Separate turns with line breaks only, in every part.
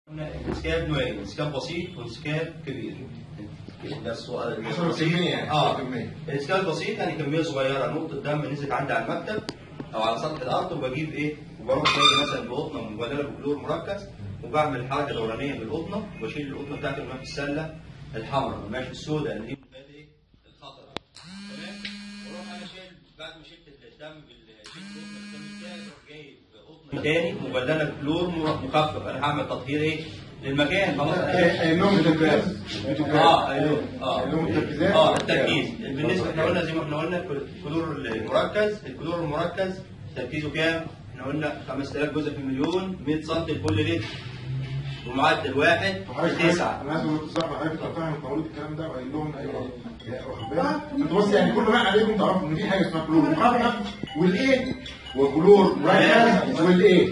انسكاب نوعين انسكاب بسيط وانسكاب كبير ده السؤال
حسب الكمية يعني،
اه
حسب الكمية.
الانسكاب البسيط يعني كميه صغيره نقطه دم نزلت عندي على المكتب او على سطح الارض وبجيب ايه وبروح جاي مثلا بقطنه مبلله بكلور مركز وبعمل الحركه الاولانيه بالقطنه وبشيل القطنه بتاعتي وارميها في السله الحمراء ما في السوداء اللي هي منطقه ايه الخطره تمام واروح انا شايل بعد ما شلت الدم بال شلت القطنه الدم بتاعي اروح جايب قطنه تاني مبلله بكلور مخفف انا هعمل تطهير ايه للمكان خلاص أنا-
النوم التركيز
اه ايوه اه
النوم التركيزات
اه التركيز بالنسبه احنا قلنا زي ما احنا قلنا الكلور المركز الكلور المركز تركيزه كام؟ احنا قلنا 5000 جزء في المليون 100 سم لكل لتر ومعدل واحد تسعة
انا لازم اقول صاحب حضرتك لو فاهم قانون الكلام ده وقايل لهم ايوه واخد بالك انت بص يعني كل ما عليكم تعرفوا ان في حاجه اسمها كلور مخفف والايه وكلور مركز والايه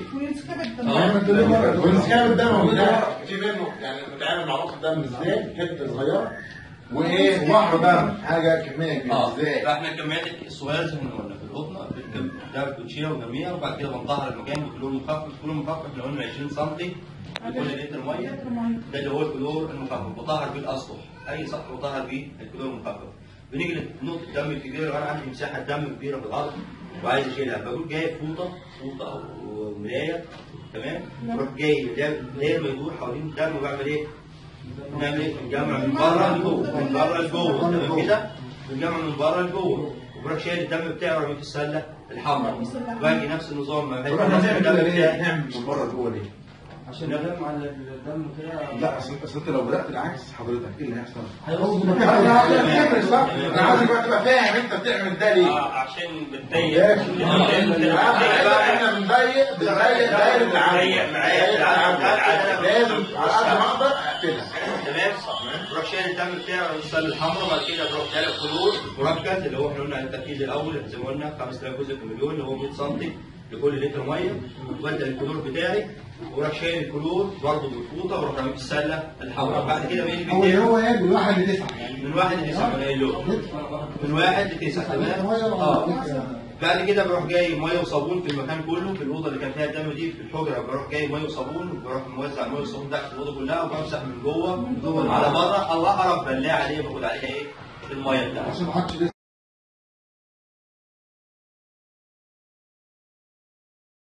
والانسكاب الدموي ده في منه يعني بنتعامل مع نقطه دم ازاي حته صغيره وايه بحر دم حاجه كميه كبيره
اه
ازاي
فاحنا الكميات الصغيره زي ما احنا قلنا في القطنه بنكم- ده بنشيلها ونرميها وبعد كده بنطهر المكان بكلور مخفف كلور مخفف احنا قلنا 20 سم لكل لتر ميه ده اللي هو الكلور المخفف بطهر بيه الاسطح اي سطح بطهر بيه الكلور المخفف بنيجي لنقطه الدم الكبيره لو انا عندي مساحه دم كبيره في الارض وعايز اشيلها بقول جايب فوطه فوطه او ملايه تمام بروح جاي داير ما يدور حوالين الدم وبعمل ايه؟ نعمل ايه؟ بنجمع من بره لجوه من بره لجوه تمام كده؟ بنجمع من بره لجوه وبروح شايل الدم بتاعي وارميه في السله الحمراء باجي نفس النظام ما
طب احنا بنعمل كده ليه؟ نعمل من بره جوه ليه؟
عشان نجمع الدم كده
لا اصل اصل انت لو بدات العكس حضرتك ايه اللي هيحصل؟
هيبوظ
انا عايزك بقى تبقى فاهم انت بتعمل ده ليه؟
اه عشان بتضيق
احنا بنضيق بنضيق دايره العالم
بنضيق معايا العالم.
لازم على قد ما اقدر اقفلها
تمام بروح شايل الدم بتاعي وارميه في السله الحمراء بعد كده بروح شايل الكلور مركز اللي هو احنا قلنا على التركيز الاول زي ما قلنا 5000 جزء في المليون اللي هو 100 سم لكل لتر ميه وبدل الكلور بتاعي وراح شايل الكلور برضه بالفوطه وراح راميه في السله الحمراء بعد كده بيجي
هو
بيتاعي
هو ايه من واحد لتسعه
من واحد لتسعه من قايل له من واحد لتسعه تمام اه
اه
بعد كده بروح جاي ميه وصابون في المكان كله في الاوضه اللي كان فيها الدم دي في الحجره بروح جاي ميه وصابون وبروح موزع ميه وصابون ده في الاوضه كلها وبمسح من جوه على بره او اقرب بلاعه عليه بقول عليها ايه الميه بتاعتي
عشان ما حدش